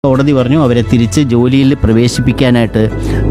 കോടതി പറഞ്ഞു അവരെ തിരിച്ച് ജോലിയിൽ പ്രവേശിപ്പിക്കാനായിട്ട്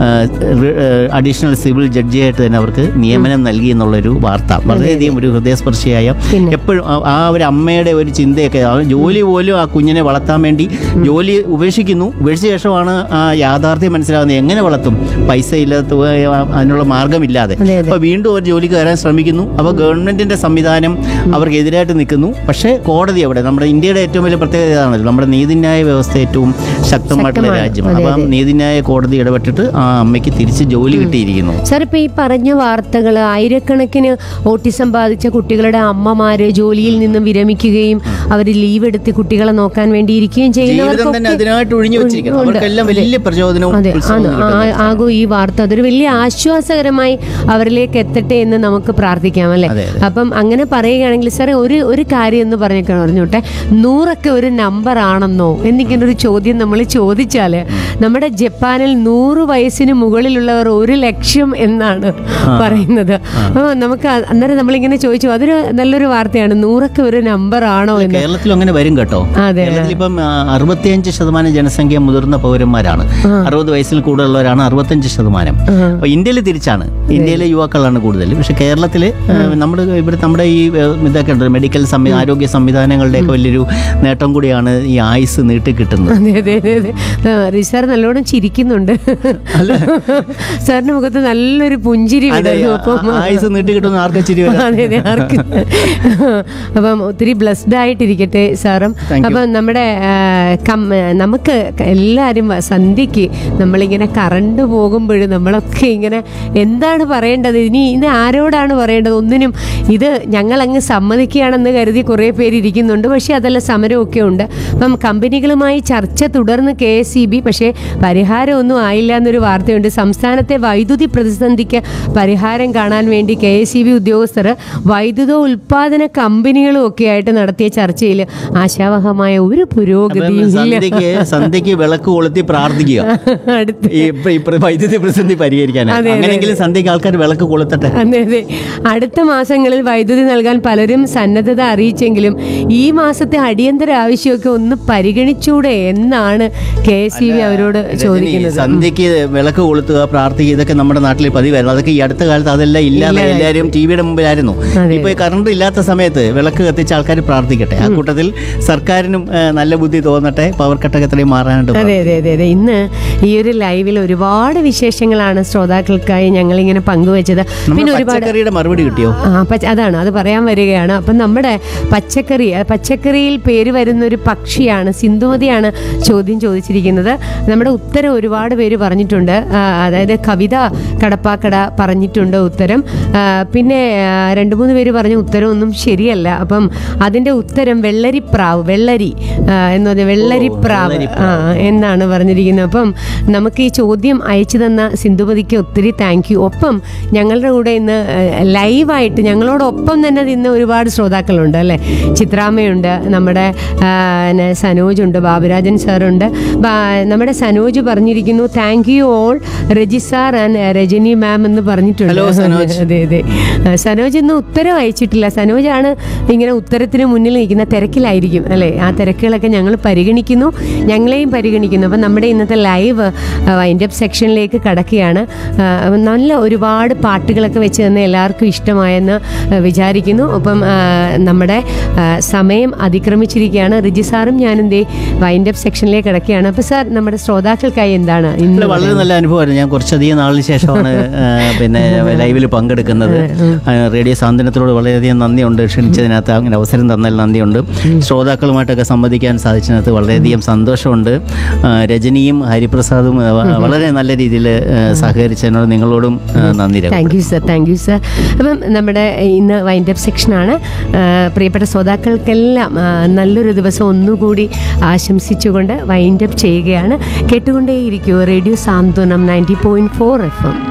അഡീഷണൽ സിവിൽ ജഡ്ജിയായിട്ട് തന്നെ അവർക്ക് നിയമനം നൽകി എന്നുള്ളൊരു വാർത്ത വളരെയധികം ഒരു ഹൃദയസ്പർശിയായ പിന്നെ. എപ്പോഴും ആ- ആ ഒരു അമ്മയുടെ ഒരു ചിന്തയൊക്കെ ആ ജോലി പോലും ആ കുഞ്ഞിനെ വളർത്താൻ വേണ്ടി ജോലി ഉപേക്ഷിക്കുന്നു ഉപേക്ഷിച്ച ശേഷമാണ് ആ യാഥാർത്ഥ്യം മനസ്സിലാകുന്നത് എങ്ങനെ വളർത്തും പൈസ ഇല്ലാത്ത ആ, അതിനുള്ള മാർഗമില്ലാതെ അതെ, അതെ. അപ്പോൾ വീണ്ടും ഒരു ജോലിക്ക് കയറാൻ ശ്രമിക്കുന്നു അപ്പോൾ ഗവൺമെന്റിന്റെ സംവിധാനം അവർക്ക് എതിരായിട്ട് നിൽക്കുന്നു പക്ഷേ കോടതി അവിടെ നമ്മുടെ ഇന്ത്യയുടെ ഏറ്റവും വലിയ പ്രത്യേകത ഇതാണല്ലോ നമ്മുടെ നീതിന്യായ വ്യവസ്ഥ ഏറ്റവും ശക്തമായിട്ടുള്ള ശക്തമാണ്. രാജ്യം അതെ, അപ്പം അതെ. നീതിന്യായ കോടതി ഇടപെട്ടിട്ട് ആ അമ്മയ്ക്ക് തിരിച്ച് ജോലി കിട്ടിയിരിക്കുന്നു സാർ ഇപ്പൊ ഈ പറഞ്ഞ വാർത്തകൾ ആയിരക്കണക്കിന് ഓട്ടിസം ബാധിച്ച കുട്ടികളുടെ അമ്മമാര് ജോലിയിൽ നിന്നും വിരമിക്കുകയും അവർ ലീവ് എടുത്ത് കുട്ടികളെ നോക്കാൻ വേണ്ടി ഇരിക്കുകയും ജീവിതം തന്നെ ചെയ്യുന്നവർക്കൊക്കെ അതിനായിട്ട് ഒഴിഞ്ഞു വെച്ചിരിക്കുന്നു ഉണ്ട്. അവർക്കെല്ലാം വലിയ പ്രചോദനവും അതെ ഉത്സാഹവും ആണ്. ആ- കിട്ടുന്നു. ആകൂ ഈ വാർത്ത അതൊരു വലിയ ആശ്വാസകരമായി അവരിലേക്ക് എത്തട്ടെ എന്ന് നമുക്ക് പ്രാർത്ഥിക്കാം അല്ലെ അതെ, അതെ. അപ്പം അങ്ങനെ പറയുകയാണെങ്കിൽ സാറേ ഒരു ഒരു കാര്യം എന്ന് പറഞ്ഞേക്കാൻ പറഞ്ഞോട്ടെ നൂറൊക്കെ ഒരു നമ്പർ ആണെന്നോ എന്നിങ്ങനെ ഒരു ചോദ്യം നമ്മൾ ചോദിച്ചാല് നമ്മുടെ ജപ്പാനിൽ നൂറ് വയസ്സിന് മുകളിലുള്ളവർ ഒരു ലക്ഷം എന്നാണ് പറയുന്നത് അപ്പോൾ നമുക്ക് അ- അന്നേരം നമ്മളിങ്ങനെ ചോദിച്ചു അതൊരു നല്ലൊരു വാർത്തയാണ് നൂറൊക്കെ ഒരു നമ്പർ ആണോ എന്ന് കേരളത്തിലും അങ്ങനെ വരും കേട്ടോ അതെ. കേരളത്തിൽ ഇപ്പം ആ, അറുപത്തിയഞ്ച് ശതമാനം ജനസംഖ്യ മുതിർന്ന പൗരന്മാരാണ് അറുപത് വയസ്സിൽ കൂടുതലുള്ളവരാണ് അറുപത്തഞ്ച് ശതമാനം അപ്പൊ ഇന്ത്യയിൽ തിരിച്ചാണ് ഇന്ത്യയിലെ യുവാക്കളാണ് കൂടുതൽ പക്ഷെ കേരളത്തിൽ നമ്മുടെ ഇവിടെ നമ്മുടെ ഈ ഏ, ഇതൊക്കെ ഉണ്ട് മെഡിക്കൽ സംവി ആരോഗ്യ സംവിധാനങ്ങളുടെയൊക്കെ വലിയൊരു നേട്ടം കൂടിയാണ് ഈ ആയുസ് നീട്ടി കിട്ടുന്നത് അതെ അതെ അതെ അതെ ആ, റിസാർ നല്ലോണം ചിരിക്കുന്നുണ്ട് സാറിന്റെ മുഖത്ത് നല്ലൊരു പുഞ്ചിരി അതെ വിടുന്നു അപ്പം ആ- ആയുസ് നീട്ടി കിട്ടുന്ന ആർക്കും ചിരി വരാം അതെ അതെ ആർക്ക് അപ്പം ഒത്തിരി ബ്ലസ്ഡ് ആയിട്ടിരിക്കട്ടെ സാറും Thank you. അപ്പം നമ്മുടെ ആ, കം- നമുക്ക് എല്ലാവരും സന്ധ്യക്ക് നമ്മളിങ്ങനെ കറണ്ട് പോകുമ്പോൾ നമ്മളൊക്കെ ഇങ്ങനെ എന്താണ് പറയേണ്ടത് ഇനി ഇത് ആരോടാണ് പറയേണ്ടത് ഒന്നിനും ഇത് ഞങ്ങളങ്ങ് സമ്മതിക്കുകയാണെന്ന് കരുതി കുറേ പേര് ഇരിക്കുന്നുണ്ട് പക്ഷേ അതല്ല സമരമൊക്കെ ഉണ്ട് അപ്പം കമ്പനികളുമായി ചർച്ച തുടർന്ന് കെ എസ് ഇ ബി പക്ഷേ പരിഹാരമൊന്നും ആയില്ല എന്നൊരു വാർത്തയുണ്ട് സംസ്ഥാനത്തെ വൈദ്യുതി പ്രതിസന്ധിക്ക് പരിഹാരം കാണാൻ വേണ്ടി കെ എസ് ഇ ബി ഉദ്യോഗസ്ഥർ വൈദ്യുത ഉൽപാദന കമ്പനികളും ഒക്കെ ആയിട്ട് നടത്തിയ ചർച്ചയിൽ ആശാവഹമായ ഒരു അപ്പം പുരോഗതിയും ഇല്ല സന്ധ്യക്ക് സന്ധ്യക്ക് വിളക്ക് കൊളുത്തി പ്രാർത്ഥിക്കുക അടുത്ത് ഈ പ്ര- ഈ പ്ര- വൈദ്യുതി പ്രതിസന്ധി പരിഹരിക്കാനാണ് അതെ, അതെ. അങ്ങനെയെങ്കിലും സന്ധ്യക്ക് ആൾക്കാർ വിളക്ക് കൊളുത്തട്ടെ അതെ അതെ അടുത്ത മാസങ്ങളിൽ വൈദ്യുതി നൽകാൻ പലരും സന്നദ്ധത അറിയിച്ചെങ്കിലും ഈ മാസത്തെ അടിയന്തര ആവശ്യമൊക്കെ ഒന്ന് പരിഗണിച്ചൂടെ എന്നാണ് കെ എസ് ഇ ബി അവരോട് രജനി, ചോദിക്കുന്നത് സന്ധ്യക്ക് വിളക്ക് കൊളുത്തുക പ്രാർത്ഥിക്കുക ഇതൊക്കെ നമ്മുടെ നാട്ടിൽ പതിവായിരുന്നു അതൊക്കെ ഈ അടുത്ത കാലത്ത് അതെല്ലാം ഇല്ലാതെ എല്ലാവരും ടി വിയുടെ മുമ്പിലായിരുന്നു അതെ. ഇപ്പൊ ഈ കറണ്ട് ഇല്ലാത്ത സമയത്ത് വിളക്ക് കത്തിച്ച് ആൾക്കാർ പ്രാർത്ഥിക്കട്ടെ ആ കൂട്ടത്തിൽ സർക്കാരിനും ഏ, നല്ല ബുദ്ധി തോന്നട്ടെ പവർ കട്ടൊക്കെ എത്രയും മാറാനായിട്ട് അതെ അതെ അതെ അതെ ഇന്ന് ഈ ഒരു ലൈവിൽ ഒരുപാട് വിശേഷങ്ങളാണ് ശ്രോതാക്കൾക്കായി ഞങ്ങൾ ഇങ്ങനെ പങ്കുവച്ചത് നമ്മുടെ പിന്നെ ഒരുപാട് പച്ചക്കറിയുടെ മറുപടി കിട്ടിയോ ആ പച്ച അതാണ് അത് പറയാൻ വരികയാണ് അപ്പം നമ്മുടെ പച്ചക്കറി ആ പച്ചക്കറിയിൽ പേര് വരുന്ന ഒരു പക്ഷിയാണ് സിന്ധുമതിയാണ് ചോദ്യം ചോദിച്ചിരിക്കുന്നത് നമ്മുടെ ഉത്തരം ഒരുപാട് പേര് പറഞ്ഞിട്ടുണ്ട് ആ, അതായത് കവിത കടപ്പാക്കട പറഞ്ഞിട്ടുണ്ട് ഉത്തരം ആ, പിന്നെ ആ, രണ്ട് മൂന്ന് പേര് പറഞ്ഞ ഉത്തരമൊന്നും ശരിയല്ല അപ്പം അതിൻ്റെ ഉത്തരം വെള്ളരിപ്രാവ് വെള്ളരി ആ, എന്ന് പറഞ്ഞ വെള്ളരിപ്രാവ് ആ എന്നാണ് പറഞ്ഞിരിക്കുന്നത് അപ്പം നമുക്ക് ഈ ചോദ്യം അയച്ചു തന്ന സിന്ധുപതിക്ക് ഒത്തിരി താങ്ക് യു ഒപ്പം ഞങ്ങളുടെ കൂടെ ഇന്ന് ലൈവായിട്ട് ഞങ്ങളോടൊപ്പം തന്നെ ഇന്ന് ഒരുപാട് ശ്രോതാക്കളുണ്ട് അല്ലേ ചിത്രാമ്മയുണ്ട് നമ്മുടെ ആ, പിന്നെ സനോജുണ്ട് ബാബുരാജൻ സാറുണ്ട് ബാ- നമ്മുടെ സനോജ് പറഞ്ഞിരിക്കുന്നു thank you all Reji sir and Rajani ma'am എന്ന് പറഞ്ഞിട്ടുണ്ട് Hello, സനോജ്. അതെ അതെ ആ, സനോജ് ഇന്ന് ഉത്തരം അയച്ചിട്ടില്ല സനോജാണ് ഇങ്ങനെ ഉത്തരത്തിന് മുന്നിൽ നിൽക്കുന്ന തിരക്കിലായിരിക്കും അല്ലേ ആ തിരക്കുകളൊക്കെ ഞങ്ങൾ പരിഗണിക്കുന്നു ഞങ്ങളെയും പരിഗണിക്കുന്നു അപ്പം നമ്മുടെ ഇന്നത്തെ ലൈവ് വൈൻഡ് അപ്പ് സെക്ഷനിലേക്ക് കടക്കുകയാണ് ആ, അപ്പം നല്ല ഒരുപാട് പാട്ടുകളൊക്കെ വെച്ച് തന്നെ എല്ലാവർക്കും ഇഷ്ടമായെന്ന് ആ, വിചാരിക്കുന്നു അപ്പം ആ, നമ്മുടെ ആ, സമയം അതിക്രമിച്ചിരിക്കുകയാണ് റിജി സാറും ഞാനും ദേ വൈൻഡ് അപ്പ് സെക്ഷനിലേക്ക് കിടക്കുകയാണ് അപ്പോൾ സാർ നമ്മുടെ ശ്രോതാക്കൾക്കായി എന്താണ് അല്ല, ഇന്ന് വളരെ നല്ല അനുഭവമായിരുന്നു ഞാൻ കുറച്ചധികം നാളിന് ശേഷമാണ് ആ, പിന്നെ ലൈവിൽ പങ്കെടുക്കുന്നത് ആ, റേഡിയോ സാന്ത്വനത്തിനോട് വളരെയധികം നന്ദിയുണ്ട് ക്ഷണിച്ചതിനകത്ത് അങ്ങനെ അവസരം തന്നതിൽ നന്ദിയുണ്ട് ശ്രോതാക്കളുമായിട്ടൊക്കെ സംവദിക്കാൻ സാധിച്ചതിനകത്ത് വളരെയധികം സന്തോഷമുണ്ട് ആ, രജനിയും ഹരിപ്രസാദും ആ, വളരെ നല്ല രീതിയിൽ സഹകരിച്ചതിനോട് നിങ്ങളോടും ആ, നന്ദി രേഖപ്പെടുത്തുന്നു. Thank you sir thank you sir അപ്പം നമ്മുടെ ഇന്ന് വൈൻഡ് അപ്പ് സെക്ഷനാണ് ആ, പ്രിയപ്പെട്ട ശ്രോതാക്കൾക്കെല്ലാം ആ, നല്ലൊരു ദിവസം ഒന്നുകൂടി ആശംസിച്ചുകൊണ്ട് വൈൻഡ് അപ്പ് ചെയ്യുകയാണ് കേട്ടുകൊണ്ടേയിരിക്കുമോ radio Santhwanam ninety point four F M